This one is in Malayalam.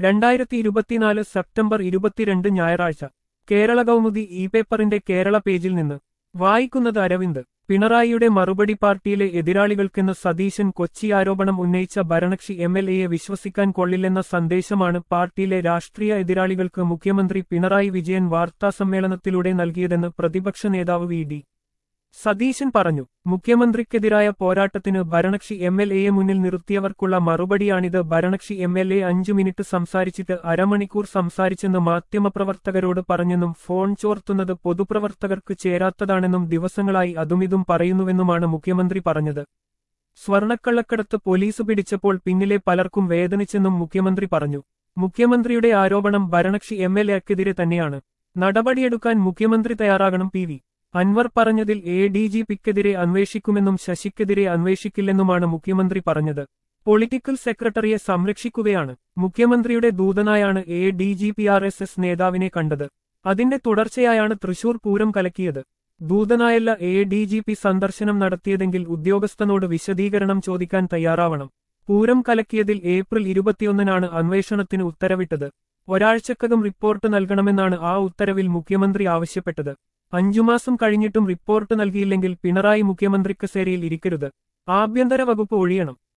രണ്ടായിരത്തി ഇരുപത്തിനാല് സെപ്റ്റംബർ ഇരുപത്തിരണ്ട് ഞായറാഴ്ച കേരള കൗമുദി ഇ പേപ്പറിന്റെ കേരള പേജിൽ നിന്ന് വായിക്കുന്നത് അരവിന്ദ് പിണറായിയുടെ മറുപടി പാർട്ടിയിലെ എതിരാളികൾക്കെന്ന് സതീശൻ കൊച്ചി ആരോപണം ഉന്നയിച്ച ഭരണകക്ഷി എം എൽ എയെ വിശ്വസിക്കാൻ കൊള്ളില്ലെന്ന സന്ദേശമാണ് പാർട്ടിയിലെ രാഷ്ട്രീയ എതിരാളികൾക്ക് മുഖ്യമന്ത്രി പിണറായി വിജയൻ വാർത്താസമ്മേളനത്തിലൂടെ നൽകിയതെന്ന് പ്രതിപക്ഷ നേതാവ് വി ഡി സതീശൻ പറഞ്ഞു മുഖ്യമന്ത്രിക്കെതിരായ പോരാട്ടത്തിന് ഭരണകക്ഷി എം എൽ എയെ മുന്നിൽ നിർത്തിയവർക്കുള്ള മറുപടിയാണിത് ഭരണകക്ഷി എം എൽ എ അഞ്ചു മിനിറ്റ് സംസാരിച്ചിട്ട് അരമണിക്കൂർ സംസാരിച്ചെന്ന് മാധ്യമപ്രവർത്തകരോട് പറഞ്ഞെന്നും ഫോൺ ചോർത്തുന്നത് പൊതുപ്രവർത്തകർക്ക് ചേരാത്തതാണെന്നും ദിവസങ്ങളായി അതുമിതും പറയുന്നുവെന്നുമാണ് മുഖ്യമന്ത്രി പറഞ്ഞത് സ്വർണക്കള്ളക്കടത്ത് പോലീസ് പിടിച്ചപ്പോൾ പിന്നിലെ പലർക്കും വേദനിച്ചെന്നും മുഖ്യമന്ത്രി പറഞ്ഞു മുഖ്യമന്ത്രിയുടെ ആരോപണം ഭരണകക്ഷി എം എൽ എക്കെതിരെ തന്നെയാണ് നടപടിയെടുക്കാൻ മുഖ്യമന്ത്രി തയ്യാറാകണം പി വി അൻവർ പറഞ്ഞതിൽ എ ഡി ജി പിക്കെതിരെ അന്വേഷിക്കുമെന്നും ശശിക്കെതിരെ അന്വേഷിക്കില്ലെന്നുമാണ് മുഖ്യമന്ത്രി പറഞ്ഞത് പൊളിറ്റിക്കൽ സെക്രട്ടറിയെ സംരക്ഷിക്കുകയാണ് മുഖ്യമന്ത്രിയുടെ ദൂതനായാണ് A D G P R S S നേതാവിനെ കണ്ടത് അതിന്റെ തുടർച്ചയായാണ് തൃശൂർ പൂരം കലക്കിയത് ദൂതനായല്ല എ ഡി ജി പി സന്ദർശനം നടത്തിയതെങ്കിൽ ഉദ്യോഗസ്ഥനോട് വിശദീകരണം ചോദിക്കാൻ തയ്യാറാവണം പൂരം കലക്കിയതിൽ ഏപ്രിൽ ഇരുപത്തിയൊന്നിനാണ് അന്വേഷണത്തിന് ഉത്തരവിട്ടത് ഒരാഴ്ചക്കകം റിപ്പോർട്ട് നൽകണമെന്നാണ് ആ ഉത്തരവിൽ മുഖ്യമന്ത്രി ആവശ്യപ്പെട്ടത് അഞ്ചുമാസം കഴിഞ്ഞിട്ടും റിപ്പോർട്ട് നൽകിയില്ലെങ്കിൽ പിണറായി മുഖ്യമന്ത്രി കസേരയിൽ ഇരിക്കരുത് ആഭ്യന്തര വകുപ്പ് ഒഴിയണം